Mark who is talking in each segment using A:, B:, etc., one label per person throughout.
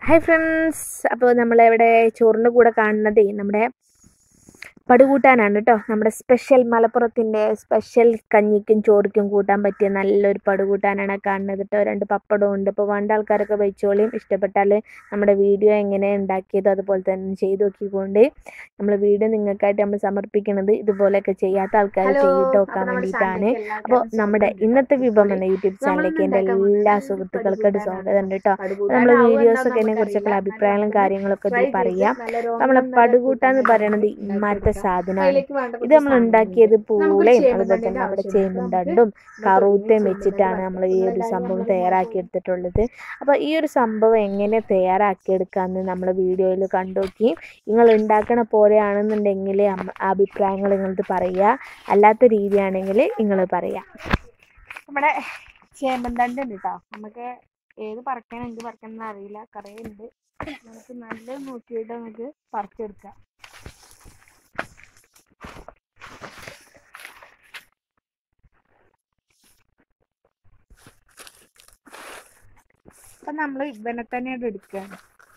A: Hi friends അപ്പോൾ നമ്മളിവിടെ ചോറിൻ്റെ കൂടെ കാണുന്നതേ നമ്മുടെ പടുകൂട്ടാനാണ് കേട്ടോ നമ്മുടെ സ്പെഷ്യൽ മലപ്പുറത്തിൻ്റെ സ്പെഷ്യൽ കഞ്ഞിക്കും ചോറിക്കും കൂട്ടാൻ പറ്റിയ നല്ലൊരു പടുകൂട്ടാനാണ് കാണുന്നത് കേട്ടോ രണ്ട് പപ്പടവും ഉണ്ട് ഇപ്പോൾ വേണ്ട ആൾക്കാരൊക്കെ വെച്ചോളിയും ഇഷ്ടപ്പെട്ടാൽ നമ്മുടെ വീഡിയോ എങ്ങനെ ഉണ്ടാക്കിയത് അതുപോലെ തന്നെ ചെയ്ത് നോക്കിക്കൊണ്ട് നമ്മൾ വീഡിയോ നിങ്ങൾക്കായിട്ട് നമ്മൾ സമർപ്പിക്കുന്നത് ഇതുപോലെയൊക്കെ ചെയ്യാത്ത ആൾക്കാർ ചെയ്തിട്ട് നോക്കാൻ വേണ്ടിയിട്ടാണ് അപ്പോൾ നമ്മുടെ ഇന്നത്തെ വിഭവം എന്ന യൂട്യൂബ് ചാനലിലേക്ക് എൻ്റെ എല്ലാ സുഹൃത്തുക്കൾക്കായിട്ട് സ്വാഗതം ഉണ്ട് കേട്ടോ നമ്മൾ വീഡിയോസൊക്കെ അതിനെ കുറിച്ചൊക്കെയുള്ള അഭിപ്രായങ്ങളും കാര്യങ്ങളൊക്കെ ഇതിൽ പറയാം നമ്മളെ പടുകൂട്ടാന്ന് പറയണത് ഇമ്മാരത്തെ സാധനമാണ് ഇത് നമ്മൾ ഉണ്ടാക്കിയത് പൂളയും അതുപോലെ തന്നെ നമ്മുടെ ചേമ്പുണ്ടണ്ടും കറൂത്തയും വെച്ചിട്ടാണ് നമ്മൾ ഈ ഒരു സംഭവം തയ്യാറാക്കി എടുത്തിട്ടുള്ളത് അപ്പോൾ ഈ ഒരു സംഭവം എങ്ങനെ തയ്യാറാക്കിയെടുക്കാമെന്ന് നമ്മൾ വീഡിയോയിൽ കണ്ടുനോക്കി നിങ്ങൾ ഉണ്ടാക്കണ പോലെയാണെന്നുണ്ടെങ്കിൽ അമ്മ- അഭിപ്രായങ്ങൾ നിങ്ങളത് പറയുക അല്ലാത്ത രീതിയാണെങ്കിൽ നിങ്ങൾ പറയുക നമ്മുടെ ചേമ്പന്തണ്ട് ഉണ്ട് കേട്ടോ നമുക്ക് ഏത് പറിക്കണം എന്ത് പറിക്കണം എന്ന് അറിയില്ല കുറേ ഉണ്ട് നമുക്ക് നല്ലത് നോക്കിയിട്ട് നമുക്ക് പറിച്ചെടുക്കാം അപ്പൊ നമ്മൾ ഇവനെ തന്നെ എടുക്കുകയാണ്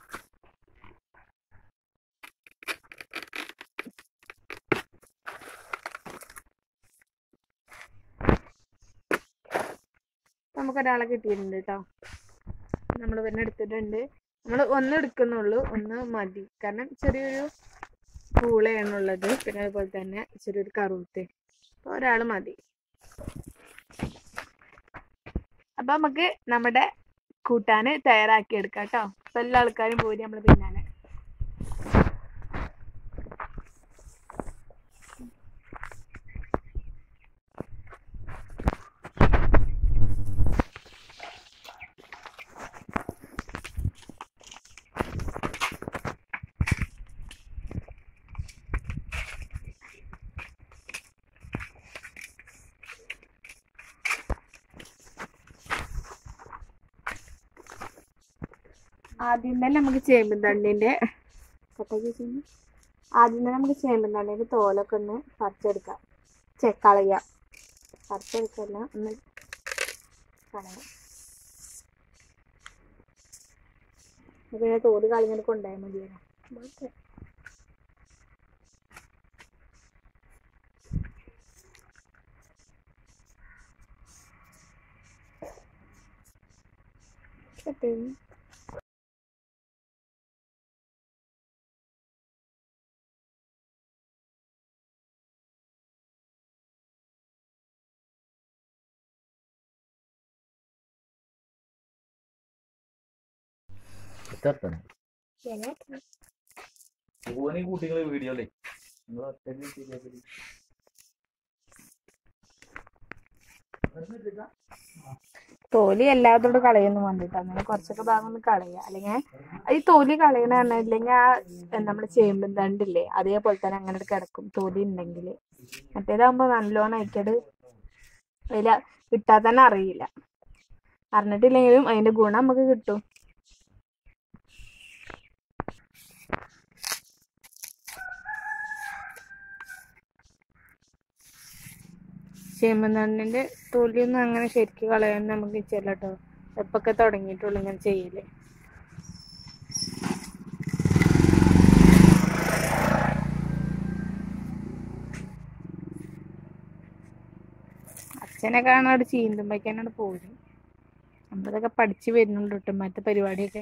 A: നമുക്കൊരാളെ കിട്ടിയിട്ടുണ്ട് കേട്ടോ നമ്മൾ ഇവനെ എടുത്തിട്ടുണ്ട് നമ്മൾ ഒന്ന് എടുക്കുന്നുള്ളൂ ഒന്ന് മതി കാരണം ചെറിയൊരു പൂളയാണുള്ളത് പിന്നെ അതുപോലെ തന്നെ ചെറിയൊരു കറുത്ത് അപ്പോൾ ഒരാൾ മതി അപ്പൊ നമുക്ക് നമ്മുടെ കൂട്ടാന് തയ്യാറാക്കി എടുക്കാം കേട്ടോ അപ്പൊ എല്ലാ ആൾക്കാരും പോയി നമ്മൾ പിന്നാലെ ആദ്യം തന്നെ നമുക്ക് ചേമ്പും തണ്ടിന്റെ കട്ടാക്കി വെച്ചിരുന്നു. ആദ്യം തന്നെ നമുക്ക് ചേമ്പും തണ്ടിന്റെ തോലൊക്കെ ഒന്ന് പറിച്ചെടുക്കാം ചെ കളയാം പറിച്ചെടുക്കല്ല ഒന്ന് കളയാം പിന്നെ തോല് കളഞ്ഞിട്ട് കൊണ്ടുപോയാൽ മതിയല്ലോ ബാക്കി. കിട്ടി.
B: ഇതർത്തണം പൂവനെ കൂട്ടിങ്ങള് വീഡിയോ അല്ലേ നിങ്ങൾ ഒറ്റയ്ക്ക് ശരിയാക്കല്.
A: തോലി എല്ലാത്തോടും കളയൊന്നും വേണ്ടിട്ട് അങ്ങനെ കുറച്ചൊക്കെ ഭാഗം ഒന്ന് കളയുക അല്ലെങ്കിൽ ഈ തോലി കളയണ ഇല്ലെങ്കിൽ ആ നമ്മുടെ ചേമ്പും തണ്ടില്ലേ അതേപോലെ തന്നെ അങ്ങനെ കിടക്കും തോലി ഉണ്ടെങ്കിൽ മറ്റേതാകുമ്പോൾ നല്ലോണം അയക്കട് അതിൽ ഇട്ടാൽ തന്നെ അറിയില്ല അറിഞ്ഞിട്ടില്ലെങ്കിലും അതിന്റെ ഗുണം നമുക്ക് കിട്ടും ചേമ്പും തണ്ടിന്റെ തൊലിയൊന്നും അങ്ങനെ ശരിക്കും കളയാൻ നമുക്ക് ഇച്ചല്ല കേട്ടോ എപ്പൊക്കെ തുടങ്ങിയിട്ടുള്ളൂ ഇങ്ങനെ ചെയ്യല് അച്ഛനെ കാണാട് ചീന്തുമ്പോഴേക്കാണ് പോരും നമ്മളിതൊക്കെ പഠിച്ചു വരുന്നുണ്ട് കേട്ടോ മറ്റേ പരിപാടിയൊക്കെ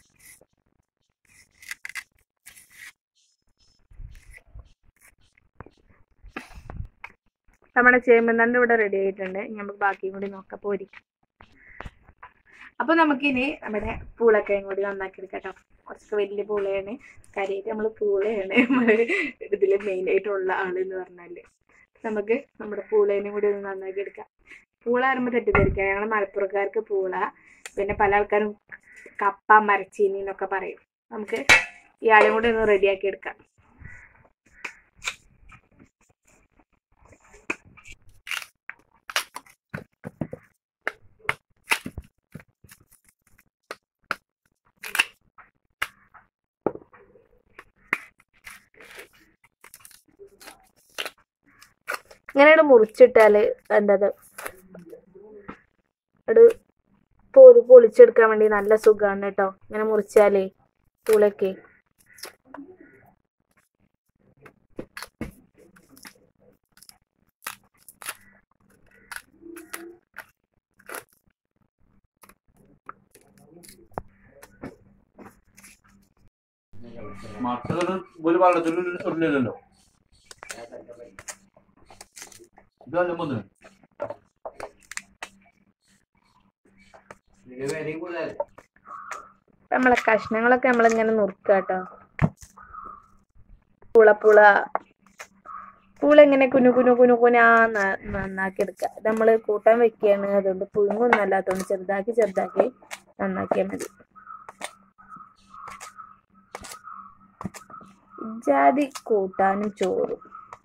A: നമ്മുടെ ചേമ്പന്തണ്ട് ഇവിടെ റെഡി ആയിട്ടുണ്ട് ഇനി നമുക്ക് ബാക്കിയും കൂടി നോക്കാം പോരി അപ്പൊ നമുക്കിനി നമ്മുടെ പൂളക്കയും കൂടി നന്നാക്കി എടുക്കാം കേട്ടോ കുറച്ചൊക്കെ വലിയ പൂളയാണ് കാര്യമായിട്ട് നമ്മൾ പൂളയാണ് നമ്മള് ഇതില് മെയിൻ ആയിട്ടുള്ള ആള് എന്ന് പറഞ്ഞാല് നമുക്ക് നമ്മുടെ പൂളേനെ കൂടി ഒന്ന് നന്നാക്കി എടുക്കാം പൂള ആകുമ്പോൾ തെറ്റിദ്ധരിക്കാം ഞങ്ങൾ മലപ്പുറക്കാർക്ക് പൂള പിന്നെ പല ആൾക്കാരും കപ്പ മരച്ചീനി എന്നൊക്കെ പറയും നമുക്ക് ഇയാളെയും കൂടി ഒന്ന് റെഡിയാക്കി എടുക്കാം ഇങ്ങനെയാണ് മുറിച്ചിട്ടാല് എന്തത് അത് തോല് പൊളിച്ച് മുറിച്ചെടുക്കാൻ വേണ്ടി നല്ല സുഖമാണ് കേട്ടോ ഇങ്ങനെ മുറിച്ചാലേ പൂളൊക്കെ
B: മറ്റൊരു ഒരു വെള്ളത്തിൽ ഇടില്ലല്ലോ ഇതല്ല മുന്ന്
A: നമ്മളെ കഷ്ണങ്ങളൊക്കെ നമ്മളിങ്ങനെ നുറുക്കുക കേട്ടോ പുള പുള പൂള ഇങ്ങനെ കുനു കുനു കുനു കുനാ ന- നന്നാക്കി എടുക്കുക ഇത് നമ്മൾ കൂട്ടാൻ വെക്കുകയാണ് അതുകൊണ്ട് പുഴുങ്ങൊന്നും അല്ലാത്തതുകൊണ്ട് ചെറുതാക്കി ചെറുതാക്കി നന്നാക്കിയാൽ മതി ജാതി കൂട്ടാനും ചോറും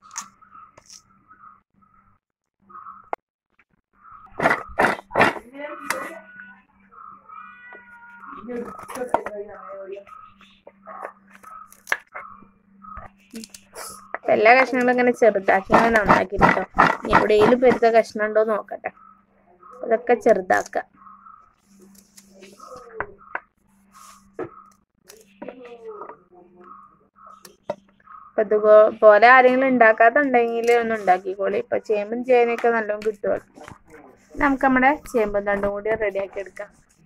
A: അപ്പൊ എല്ലാ കഷ്ണങ്ങളും ഇങ്ങനെ ചെറുതാക്കി ഇങ്ങനെ നന്നാക്കിട്ടോ ഇനി എവിടെയെങ്കിലും പെരുത്ത കഷ്ണം ഉണ്ടോ നോക്കട്ടെ അതൊക്കെ ചെറുതാക്ക അപ്പൊ ഇതുപോലെ ആരെങ്കിലും ഉണ്ടാക്കാത്തുണ്ടെങ്കിൽ ഒന്ന് ഉണ്ടാക്കിക്കോളി ഇപ്പൊ ചേമ്പും ചേനയൊക്കെ നല്ലോണം കിട്ടുമല്ലോ നമുക്ക് നമ്മുടെ ചേമ്പും തണ്ടും കൂടി റെഡിയാക്കി എടുക്കാം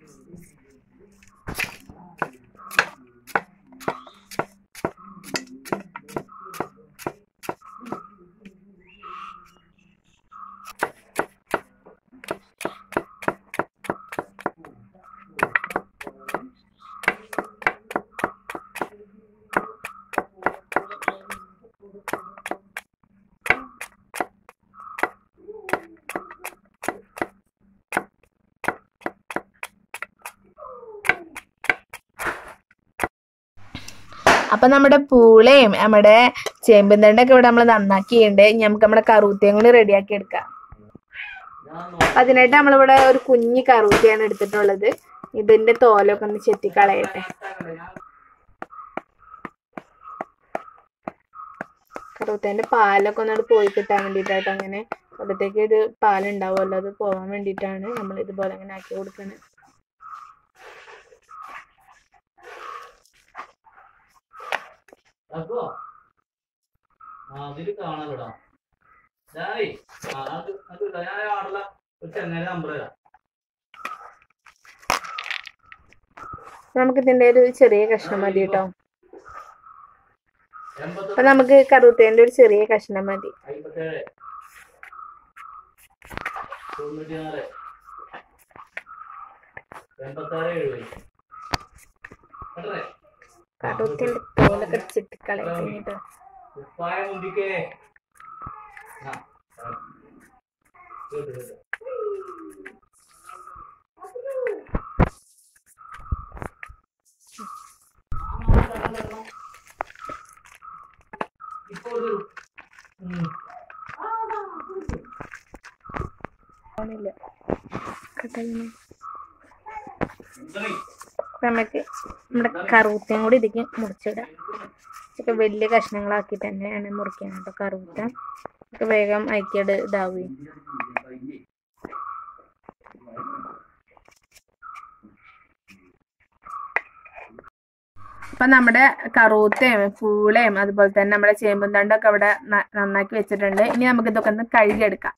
A: അപ്പൊ നമ്മുടെ പൂളയും നമ്മുടെ ചേമ്പും തണ്ടൊക്കെ ഇവിടെ നമ്മൾ നന്നാക്കിയിട്ടുണ്ട് ഇനി നമുക്ക് നമ്മുടെ കറുത്തയും കൂടി റെഡിയാക്കി എടുക്കാം അതിനായിട്ട് നമ്മളിവിടെ ഒരു കുഞ്ഞി കറുത്തയാണ് എടുത്തിട്ടുള്ളത് ഇതിന്റെ തോലൊക്കെ ഒന്ന് ചെത്തിക്കളയട്ടെ കറുത്തേന്റെ പാലൊക്കെ ഒന്നോട് പോയി കിട്ടാൻ വേണ്ടിയിട്ടായിട്ട് അങ്ങനെ അവിടത്തേക്ക് ഒരു പാലുണ്ടാവുമല്ലോ അത് പോകാൻ വേണ്ടിയിട്ടാണ് നമ്മൾ ഇതുപോലെ അങ്ങനെ ആക്കി കൊടുക്കുന്നത്
B: അപ്പോ അതില് കാണാലടാ ഞാനേ ആ, അത് അത് ഇടാം. ഞാൻ ആടുള്ള ഒരു ചെങ്ങായി നമ്പർ തരാം
A: നമുക്ക് ഇതിന്റെ ഒരു ചെറിയ കഷ്ണം മതി കേട്ടോ
B: എൺപത്തി
A: അപ്പൊ നമുക്ക് കറുത്തേന്റെ ഒരു ചെറിയ കഷ്ണം മതി
B: അമ്പത്തേഴ് തൊണ്ണൂറ്റിനാല് എൺപത്താറ് എഴുപത് കേട്ടേ
A: കറുത്തിന്റെ തോലൊക്കെ ചെത്തിക്കളയട്ടെ കേട്ടോ
B: ഉപ്പായ മുന്തിക്കേ ആ, ആ. കേട്ടു, കേട്ടു. ഇപ്പൊ ഒരു ഉം.
A: ആണില്ല കട്ടായിനെ.
B: ഇത്രേ.
A: അപ്പൊ നമുക്ക് നമ്മുടെ കറുത്തയും കൂടി ഇതിക്ക് മുറിച്ചിടാം ഇതൊക്കെ വലിയ കഷ്ണങ്ങളാക്കി തന്നെയാണ് മുറിക്കാൻ കേട്ടോ കറുത്ത ഒക്കെ വേഗം അയക്കിയത് ഇതാവുകയും അപ്പൊ നമ്മുടെ കറൂത്തയും പൂളയും അതുപോലെ തന്നെ നമ്മുടെ ചേമ്പും തണ്ടൊക്കെ അവിടെ ന- നന്നാക്കി വെച്ചിട്ടുണ്ട് ഇനി നമുക്ക് ഇതൊക്കെ ഒന്ന് കഴുകിയെടുക്കാം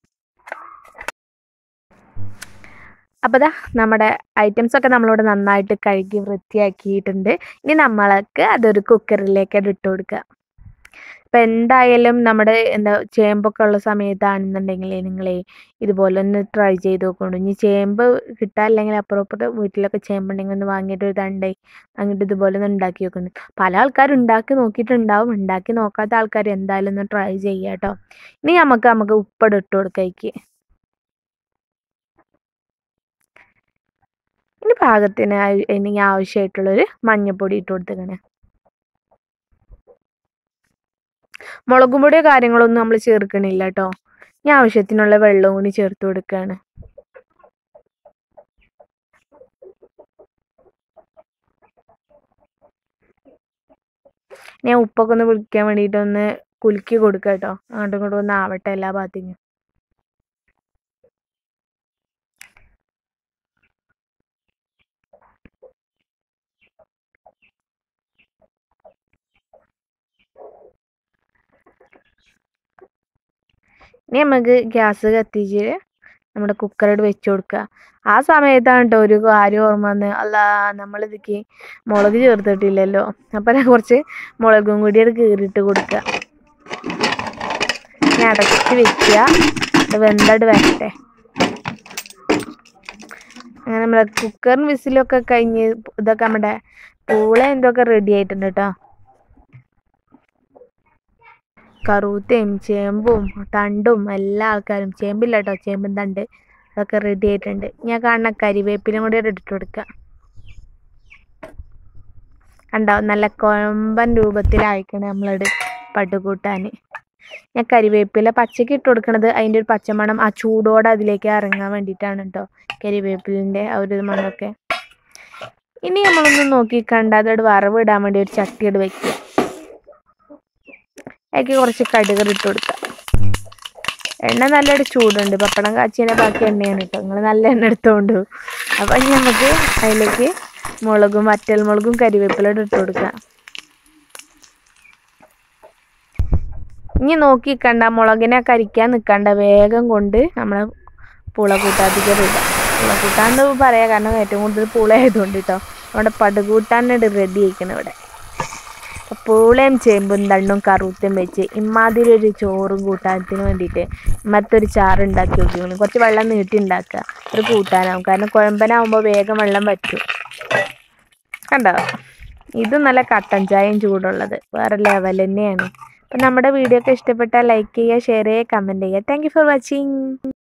A: അപ്പൊ ദാ നമ്മുടെ ഐറ്റംസ് ഒക്കെ നമ്മളിവിടെ നന്നായിട്ട് കഴുകി വൃത്തിയാക്കിയിട്ടുണ്ട് ഇനി നമ്മൾക്ക് അതൊരു കുക്കറിലേക്ക് ഇട്ട് കൊടുക്കുക ഇപ്പൊ എന്തായാലും നമ്മുടെ എന്താ ചേമ്പൊക്കെ ഉള്ള സമയത്താണെന്നുണ്ടെങ്കിൽ നിങ്ങളെ ഇതുപോലെ ഒന്ന് ട്രൈ ചെയ്ത് നോക്കണം ഇനി ചേമ്പ് കിട്ടാനില്ലെങ്കിൽ അപ്പുറം അപ്പുറത്ത് വീട്ടിലൊക്കെ ചേമ്പുണ്ടെങ്കിൽ ഒന്ന് വാങ്ങിയിട്ട് ഒരു തണ്ടേ അങ്ങോട്ട് ഇതുപോലെ ഒന്ന് ഉണ്ടാക്കി വെക്കുന്നു പല ആൾക്കാരും ഉണ്ടാക്കി നോക്കിയിട്ടുണ്ടാവും ഉണ്ടാക്കി നോക്കാത്ത ആൾക്കാർ എന്തായാലും ഒന്ന് ട്രൈ ചെയ്യുക കേട്ടോ ഇനി നമുക്ക് നമുക്ക് ഉപ്പട ഇട്ട് കൊടുക്കേക്ക് ഇനി പാകത്തിന് ആയി- ഇനി ആവശ്യമായിട്ടുള്ളൊരു മഞ്ഞപ്പൊടി ഇട്ട് കൊടുത്തേക്കണേ മുളകും പൊടിയോ കാര്യങ്ങളൊന്നും നമ്മൾ ചേർക്കണില്ല കേട്ടോ ഇനി ആവശ്യത്തിനുള്ള വെള്ളവും കൂടി ചേർത്ത് കൊടുക്കുകയാണ് ഞാൻ ഉപ്പൊക്കെ ഒന്ന് പിടിക്കാൻ വേണ്ടിയിട്ട് ഒന്ന് കുലുക്കി കൊടുക്കുക കേട്ടോ അങ്ങോട്ടും ഇങ്ങോട്ടും ഒന്ന് ആവട്ടെ എല്ലാ ഭാഗത്തേക്കും ഇനി നമുക്ക് ഗ്യാസ് കത്തിച്ച് നമ്മുടെ കുക്കറോട് വെച്ച് കൊടുക്കുക ആ സമയത്താണ് കേട്ടോ ഒരു കാര്യം ഓർമ്മ വന്ന് അല്ല നമ്മളിതിക്ക് മുളക് ചേർത്തിട്ടില്ലല്ലോ അപ്പം ഞാൻ കുറച്ച് മുളകും കൂടി അത് കീറിയിട്ട് കൊടുക്കുക ഇനി അടച്ച് വെക്കുക അത് വെന്തട് വരട്ടെ അങ്ങനെ നമ്മുടെ കുക്കറിന് വിസിലൊക്കെ കഴിഞ്ഞ് ഇതൊക്കെ നമ്മുടെ പൂള എന്തൊക്കെ റെഡി ആയിട്ടുണ്ട് കേട്ടോ കറുത്തയും ചേമ്പും തണ്ടും എല്ലാ ആൾക്കാരും ചേമ്പില്ല കേട്ടോ ചേമ്പും തണ്ട് അതൊക്കെ റെഡി ആയിട്ടുണ്ട് ഞാൻ കാണുന്ന കരിവേപ്പിലും കൂടി ഇട്ടിട്ട് കൊടുക്കുക ഉണ്ടാവും നല്ല കൊമ്പൻ രൂപത്തിലായിക്കണേ നമ്മളത് പട്ടുകൂട്ടാൻ ഞാൻ കരിവേപ്പില പച്ചക്ക് ഇട്ട് കൊടുക്കണത് അതിൻ്റെ ഒരു പച്ചമണം ആ ചൂടോടെ അതിലേക്ക് ഇറങ്ങാൻ വേണ്ടിയിട്ടാണ് കേട്ടോ കരിവേപ്പിലിൻ്റെ ആ ഒരു മണമൊക്കെ ഇനി നമ്മളൊന്ന് നോക്കി കണ്ട് അതോട് വറവ് ഇടാൻ വേണ്ടി ഒരു ചട്ടിയോട് വെക്കുക അതിലേക്ക് കുറച്ച് കടുകർ ഇട്ട് കൊടുക്കുക എണ്ണ നല്ലൊരു ചൂടുണ്ട് പപ്പടം കാച്ചിയതിൻ്റെ ബാക്കി എണ്ണയാണ് കേട്ടോ നിങ്ങൾ നല്ല എണ്ണ എടുത്തോണ്ട് അപ്പം ഇനി നമുക്ക് അതിലേക്ക് മുളകും വറ്റൽ മുളകും കരിവേപ്പിലോട്ട് ഇട്ട് കൊടുക്കുക ഇനി നോക്കി കണ്ട മുളകിനെ കരിക്കാൻ നിൽക്കണ്ട വേഗം കൊണ്ട് നമ്മളെ പുള കൂട്ടാത്തിക്ക് ഇടാം പുള കൂട്ടാന്ന് പറയാം കാരണം ഏറ്റവും കൂടുതൽ പുള ആയതുകൊണ്ട് കേട്ടോ അവിടെ പടുകൂട്ടാനായിട്ട് റെഡി ആയിക്കണം ഇവിടെ അപ്പോൾ പൂളയും ചേമ്പും തണ്ടും കറുത്തും വെച്ച് ഇമ്മാതിരി ഒരു ചോറും കൂട്ടാനത്തിന് വേണ്ടിയിട്ട് ഇമ്മത്തെ ഒരു ചാറ് ഉണ്ടാക്കി വെക്കുന്നു കുറച്ച് വെള്ളം നീട്ടി ഉണ്ടാക്കുക ഒരു കൂട്ടാനാവും കാരണം കുഴമ്പനാവുമ്പോൾ വേഗം വെള്ളം വറ്റും കണ്ടോ ഇത് നല്ല കട്ടൻ ചായയും ചൂടുള്ളത് വേറെ ലെവൽ തന്നെയാണ് അപ്പം നമ്മുടെ വീഡിയോ ഒക്കെ ഇഷ്ടപ്പെട്ടാൽ ലൈക്ക് ചെയ്യുക ഷെയർ ചെയ്യുക കമൻറ്റ് ചെയ്യുക താങ്ക് യു ഫോർ വാച്ചിങ്